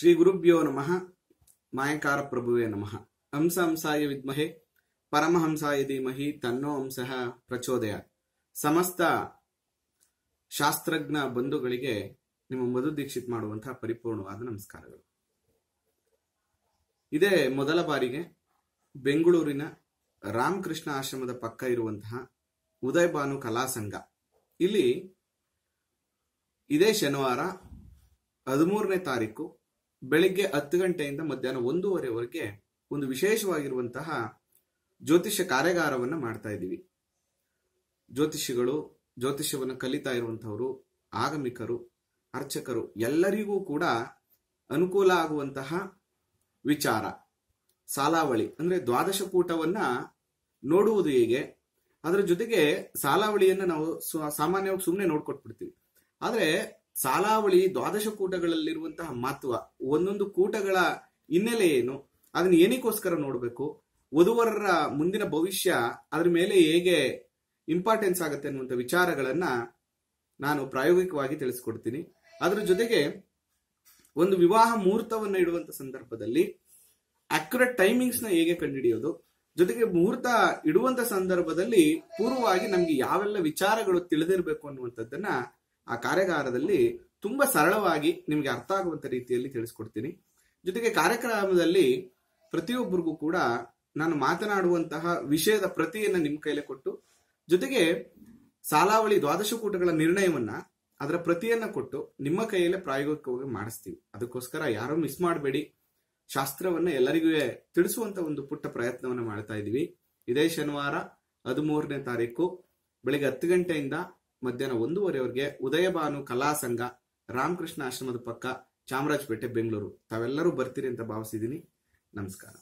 ಶ್ರೀ ಗುರುಭ್ಯೋ ನಮಃ ಮಾಯಕಾರ ಪ್ರಭುವೇ ನಮಃ ಹಂಸ ಹಂಸಾಯ ವಿದ್ಮಹೆ ಪರಮಹಂಸಾಯ ಧೀಮಹಿ ತನ್ನೋ ಹಂಸಃ ಪ್ರಚೋದಯ ಸಮಸ್ತ ಶಾಸ್ತ್ರಜ್ಞ ಬಂಧುಗಳಿಗೆ ನಿಮ್ಮ ಮಧು ದೀಕ್ಷಿತ್ ಮಾಡುವಂತಹ ಪರಿಪೂರ್ಣವಾದ ನಮಸ್ಕಾರಗಳು ಇದೇ ಮೊದಲ ಬಾರಿಗೆ ಬೆಂಗಳೂರಿನ ರಾಮಕೃಷ್ಣ ಆಶ್ರಮದ ಪಕ್ಕ ಇರುವಂತಹ ಉದಯ ಭಾನು ಕಲಾ ಸಂಘ ಇಲ್ಲಿ ಇದೇ ಶನಿವಾರ ಹದಿಮೂರನೇ ತಾರೀಕು ಬೆಳಿಗ್ಗೆ ಹತ್ತು ಗಂಟೆಯಿಂದ ಮಧ್ಯಾಹ್ನ ಒಂದೂವರೆವರೆಗೆ ಒಂದು ವಿಶೇಷವಾಗಿರುವಂತಹ ಜ್ಯೋತಿಷ್ಯ ಕಾರ್ಯಾಗಾರವನ್ನ ಮಾಡ್ತಾ ಇದ್ದೀವಿ ಜ್ಯೋತಿಷಿಗಳು ಜ್ಯೋತಿಷ್ಯವನ್ನು ಕಲಿತಾ ಇರುವಂತಹವರು ಆಗಮಿಕರು ಅರ್ಚಕರು ಎಲ್ಲರಿಗೂ ಕೂಡ ಅನುಕೂಲ ಆಗುವಂತಹ ವಿಚಾರ ಸಾಲಾವಳಿ ಅಂದ್ರೆ ದ್ವಾದಶ ಕೂಟವನ್ನ ನೋಡುವುದು ಹೇಗೆ ಅದರ ಜೊತೆಗೆ ಸಾಲಾವಳಿಯನ್ನ ನಾವು ಸ್ವ- ಸಾಮಾನ್ಯವಾಗಿ ಸುಮ್ಮನೆ ನೋಡ್ಕೊಟ್ಬಿಡ್ತೀವಿ ಆದ್ರೆ ಸಾಲಾವಳಿ ದ್ವಾದಶ ಕೂಟಗಳಲ್ಲಿರುವಂತಹ ಮಹತ್ವ ಒಂದೊಂದು ಕೂಟಗಳ ಹಿನ್ನೆಲೆ ಏನು ಅದನ್ನ ಏನಕ್ಕೋಸ್ಕರ ನೋಡಬೇಕು ವಧುವರರ ಮುಂದಿನ ಭವಿಷ್ಯ ಅದ್ರ ಮೇಲೆ ಹೇಗೆ ಇಂಪಾರ್ಟೆನ್ಸ್ ಆಗುತ್ತೆ ಅನ್ನುವಂಥ ವಿಚಾರಗಳನ್ನ ನಾನು ಪ್ರಾಯೋಗಿಕವಾಗಿ ತಿಳಿಸ್ಕೊಡ್ತೀನಿ ಅದರ ಜೊತೆಗೆ ಒಂದು ವಿವಾಹ ಮುಹೂರ್ತವನ್ನ ಇಡುವಂತ ಸಂದರ್ಭದಲ್ಲಿ ಅಕ್ಯುರೇಟ್ ಟೈಮಿಂಗ್ಸ್ ನ ಹೇಗೆ ಕಂಡುಹಿಡಿಯೋದು ಜೊತೆಗೆ ಮುಹೂರ್ತ ಇಡುವಂತ ಸಂದರ್ಭದಲ್ಲಿ ಪೂರ್ವವಾಗಿ ನಮ್ಗೆ ಯಾವೆಲ್ಲ ವಿಚಾರಗಳು ತಿಳಿದಿರಬೇಕು ಅನ್ನುವಂಥದ್ದನ್ನ ಆ ಕಾರ್ಯಾಗಾರದಲ್ಲಿ ತುಂಬಾ ಸರಳವಾಗಿ ನಿಮಗೆ ಅರ್ಥ ಆಗುವಂತ ರೀತಿಯಲ್ಲಿ ತಿಳಿಸ್ಕೊಡ್ತೀನಿ ಜೊತೆಗೆ ಕಾರ್ಯಕ್ರಮದಲ್ಲಿ ಪ್ರತಿಯೊಬ್ಬರಿಗೂ ಕೂಡ ನಾನು ಮಾತನಾಡುವಂತಹ ವಿಷಯದ ಪ್ರತಿಯನ್ನ ನಿಮ್ಮ ಕೈಲೇ ಕೊಟ್ಟು ಜೊತೆಗೆ ಸಾಲಾವಳಿ ದ್ವಾದಶ ಕೂಟಗಳ ನಿರ್ಣಯವನ್ನ ಅದರ ಪ್ರತಿಯನ್ನ ಕೊಟ್ಟು ನಿಮ್ಮ ಕೈಯಲ್ಲೇ ಪ್ರಾಯೋಗಿಕವಾಗಿ ಮಾಡಿಸ್ತೀವಿ ಅದಕ್ಕೋಸ್ಕರ ಯಾರು ಮಿಸ್ ಮಾಡಬೇಡಿ ಶಾಸ್ತ್ರವನ್ನ ಎಲ್ಲರಿಗೂ ತಿಳಿಸುವಂತ ಒಂದು ಪುಟ್ಟ ಪ್ರಯತ್ನವನ್ನ ಮಾಡ್ತಾ ಇದೀವಿ ಇದೇ ಶನಿವಾರ ಹದಿಮೂರನೇ ತಾರೀಕು ಬೆಳಿಗ್ಗೆ ಹತ್ತು ಗಂಟೆಯಿಂದ ಮಧ್ಯಾಹ್ನ ಒಂದೂವರೆವರೆಗೆ ಉದಯ ಭಾನು ಕಲಾ ಸಂಘ ರಾಮಕೃಷ್ಣ ಆಶ್ರಮದ ಪಕ್ಕ ಚಾಮರಾಜಪೇಟೆ ಬೆಂಗಳೂರು ತಾವೆಲ್ಲರೂ ಬರ್ತೀರಿ ಅಂತ ಭಾವಿಸಿದ್ದೀನಿ ನಮಸ್ಕಾರ